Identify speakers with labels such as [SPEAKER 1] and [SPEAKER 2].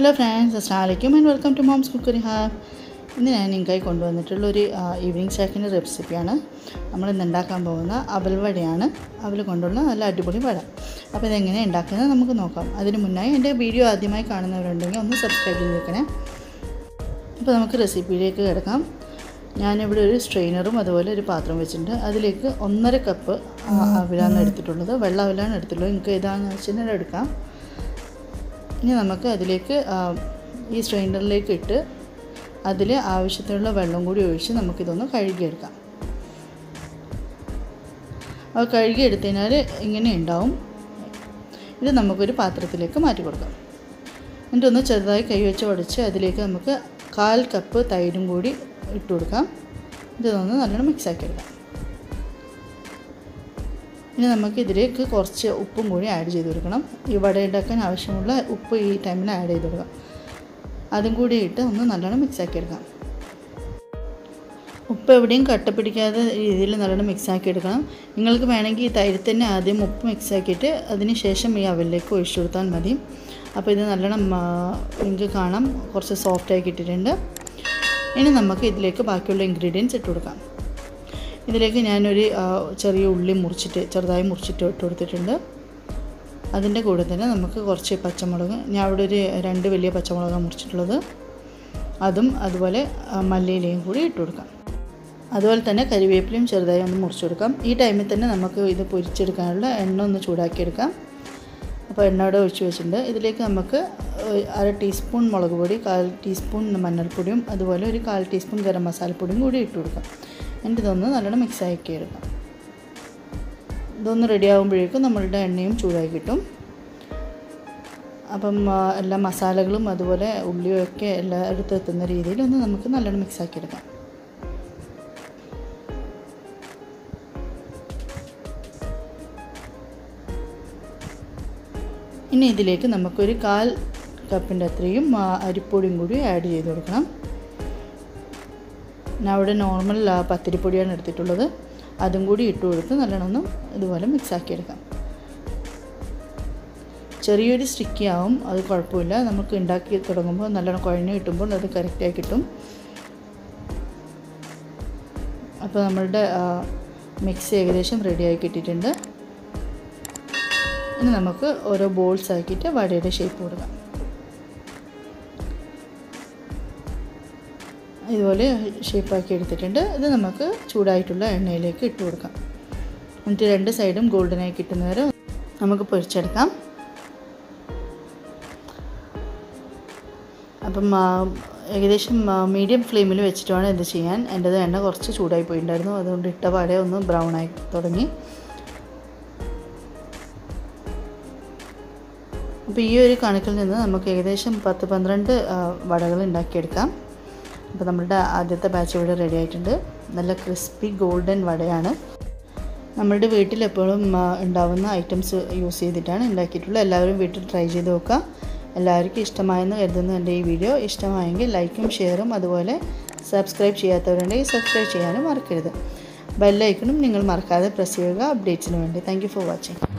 [SPEAKER 1] hello friends അസ്സാമലൈക്കും and welcome to Mom's Cookery Hub ഇന്ന് ഞാൻ നിങ്ങൾക്കായി കൊണ്ടുവന്നിട്ടുള്ള ഒരു ഈവനിങ് സ്നാക്കിൻ്റെ റെസിപ്പിയാണ് നമ്മൾ ഇന്ന് ഉണ്ടാക്കാൻ പോകുന്ന അവൽ വടയാണ് അവൽ കൊണ്ടുള്ള നല്ല അടിപൊളി വട അപ്പോൾ ഇതെങ്ങനെ ഉണ്ടാക്കുന്നത് നമുക്ക് നോക്കാം അതിന് മുന്നായി എൻ്റെ വീഡിയോ ആദ്യമായി കാണുന്നവരുണ്ടെങ്കിൽ ഒന്ന് സബ്സ്ക്രൈബ് ചെയ്ത് വെക്കണേ അപ്പോൾ നമുക്ക് റെസിപ്പിയിലേക്ക് കിടക്കാം ഞാനിവിടെ ഒരു സ്ട്രെയിനറും അതുപോലെ ഒരു പാത്രം വെച്ചിട്ടുണ്ട് അതിലേക്ക് ഒന്നര കപ്പ് അവിലാണ് എടുത്തിട്ടുള്ളത് വെള്ള അവിലാണ് എടുത്തിട്ടുള്ളത് നിങ്ങൾക്ക് ഏതാണെന്ന് വെച്ചാൽ എടുക്കാം ഇനി നമുക്ക് അതിലേക്ക് ഈ സ്ട്രെയിനറിലേക്ക് ഇട്ട് അതിൽ ആവശ്യത്തിനുള്ള വെള്ളം കൂടി ഒഴിച്ച് നമുക്കിതൊന്ന് കഴുകിയെടുക്കാം അത് കഴുകിയെടുത്തതിനാൽ ഇങ്ങനെ ഉണ്ടാവും ഇത് നമുക്കൊരു പാത്രത്തിലേക്ക് മാറ്റി കൊടുക്കാം എന്നിട്ട് ഒന്ന് ചെറുതായി കൈ വെച്ച് ഉടച്ച് അതിലേക്ക് നമുക്ക് കാൽ കപ്പ് തൈരും കൂടി ഇട്ട് കൊടുക്കാം ഇതൊന്ന് നല്ലോണം മിക്സാക്കി എടുക്കാം ഇനി നമുക്ക് ഇതിലേക്ക് കുറച്ച് ഉപ്പും കൂടി ആഡ് ചെയ്ത് കൊടുക്കണം ഈ വട ഉണ്ടാക്കാൻ ആവശ്യമുള്ള ഉപ്പ് ഈ ടൈമിൽ ആഡ് ചെയ്ത് കൊടുക്കാം അതും കൂടി ഇട്ട് ഒന്ന് നല്ലോണം മിക്സാക്കി എടുക്കാം ഉപ്പ് എവിടെയും കട്ട പിടിക്കാത്ത രീതിയിൽ നല്ലോണം മിക്സാക്കി എടുക്കണം നിങ്ങൾക്ക് വേണമെങ്കിൽ ഈ തൈര് തന്നെ ആദ്യം ഉപ്പ് മിക്സാക്കിയിട്ട് അതിന് ശേഷം ഈ അവലിലേക്ക് ഒഴിച്ചു കൊടുത്താൽ മതി അപ്പോൾ ഇത് നല്ലോണം നിങ്ങൾക്ക് കാണാം കുറച്ച് സോഫ്റ്റായി കിട്ടിയിട്ടുണ്ട് ഇനി നമുക്ക് ഇതിലേക്ക് ബാക്കിയുള്ള ഇൻഗ്രീഡിയൻസ് ഇട്ട് കൊടുക്കാം ഇതിലേക്ക് ഞാനൊരു ചെറിയ ഉള്ളി മുറിച്ചിട്ട് ചെറുതായി മുറിച്ചിട്ട് ഇട്ട് കൊടുത്തിട്ടുണ്ട് അതിൻ്റെ കൂടെ തന്നെ നമുക്ക് കുറച്ച് പച്ചമുളക് ഞാൻ അവിടെ ഒരു രണ്ട് വലിയ പച്ചമുളകാണ് മുറിച്ചിട്ടുള്ളത് അതും അതുപോലെ മല്ലിയിലയും കൂടി ഇട്ട് കൊടുക്കാം അതുപോലെ തന്നെ കരിവേപ്പിലയും ചെറുതായി ഒന്ന് മുറിച്ച് കൊടുക്കാം ഈ ടൈമിൽ തന്നെ നമുക്ക് ഇത് പൊരിച്ചെടുക്കാനുള്ള എണ്ണ ഒന്ന് ചൂടാക്കിയെടുക്കാം അപ്പോൾ എണ്ണ അവിടെ ഒഴിച്ച് വെച്ചിട്ടുണ്ട് ഇതിലേക്ക് നമുക്ക് അര ടീസ്പൂൺ മുളക് പൊടി കാൽ ടീസ്പൂൺ മഞ്ഞൾപ്പൊടിയും അതുപോലെ ഒരു കാൽ ടീസ്പൂൺ ഗരം മസാലപ്പൊടിയും കൂടി ഇട്ട് കൊടുക്കാം എന്നിട്ട് ഇതൊന്ന് നല്ലോണം മിക്സ് ആക്കി എടുക്കാം ഇതൊന്ന് റെഡി ആകുമ്പോഴേക്കും നമ്മളുടെ എണ്ണയും ചൂടായി കിട്ടും അപ്പം എല്ലാ മസാലകളും അതുപോലെ ഉള്ളിയും ഒക്കെ എല്ലായിടത്തും എത്തുന്ന രീതിയിൽ ഒന്ന് നമുക്ക് നല്ലോണം മിക്സ് ആക്കി എടുക്കാം ഇനി ഇതിലേക്ക് നമുക്കൊരു കാൽ കപ്പിൻ്റെ അത്രയും അരിപ്പൊടിയും കൂടി ആഡ് ചെയ്ത് കൊടുക്കണം ഞാൻ അവിടെ നോർമൽ പത്തിരിപ്പൊടിയാണ് എടുത്തിട്ടുള്ളത് അതും കൂടി ഇട്ട് കൊടുത്ത് നല്ലോണം ഒന്ന് ഇതുപോലെ മിക്സാക്കി എടുക്കാം ചെറിയൊരു സ്റ്റിക്കി ആവും അത് കുഴപ്പമില്ല നമുക്ക് ഉണ്ടാക്കി തുടങ്ങുമ്പോൾ നല്ലോണം കുഴഞ്ഞ് കിട്ടുമ്പോൾ അത് കറക്റ്റായി കിട്ടും അപ്പോൾ നമ്മളുടെ മിക്സ് ഏകദേശം റെഡിയായി കിട്ടിയിട്ടുണ്ട് ഇനി നമുക്ക് ഓരോ ബോൾസ് ആക്കിയിട്ട് വടയുടെ ഷേപ്പ് കൊടുക്കാം ഇതുപോലെ ഷേപ്പാക്കി എടുത്തിട്ടുണ്ട് ഇത് നമുക്ക് ചൂടായിട്ടുള്ള എണ്ണയിലേക്ക് ഇട്ട് കൊടുക്കാം എന്നിട്ട് രണ്ട് സൈഡും ഗോൾഡനായി കിട്ടുന്നവരെ നമുക്ക് പൊരിച്ചെടുക്കാം അപ്പം ഏകദേശം മീഡിയം ഫ്ലെയിമിൽ വെച്ചിട്ട് വേണം ഇത് ചെയ്യാൻ എൻ്റെത് എണ്ണ കുറച്ച് ചൂടായി പോയിട്ടുണ്ടായിരുന്നു അതുകൊണ്ട് ഇട്ട പാടെ ഒന്ന് ബ്രൗൺ ആയി തുടങ്ങി അപ്പോൾ ഈ ഒരു കണക്കിൽ നിന്ന് നമുക്ക് ഏകദേശം പത്ത് പന്ത്രണ്ട് വടകൾ ഉണ്ടാക്കിയെടുക്കാം അപ്പോൾ നമ്മളുടെ ആദ്യത്തെ ബാച്ച് ഇവിടെ റെഡി ആയിട്ടുണ്ട് നല്ല ക്രിസ്പി ഗോൾഡൻ വടയാണ് നമ്മളുടെ വീട്ടിൽ എപ്പോഴും ഉണ്ടാവുന്ന ഐറ്റംസ് യൂസ് ചെയ്തിട്ടാണ് ഉണ്ടാക്കിയിട്ടുള്ളത് എല്ലാവരും വീട്ടിൽ ട്രൈ ചെയ്ത് നോക്കുക എല്ലാവർക്കും ഇഷ്ടമായെന്ന് കരുതുന്നു എൻ്റെ ഈ വീഡിയോ ഇഷ്ടമായെങ്കിൽ ലൈക്കും ഷെയറും അതുപോലെ സബ്സ്ക്രൈബ് ചെയ്യാത്തവരുണ്ടെങ്കിൽ സബ്സ്ക്രൈബ് ചെയ്യാനും മറക്കരുത് ബെല്ലൈക്കണും നിങ്ങൾ മറക്കാതെ പ്രസ് ചെയ്യുക അപ്ഡേറ്റ്സിന് വേണ്ടി താങ്ക് ഫോർ വാച്ചിങ്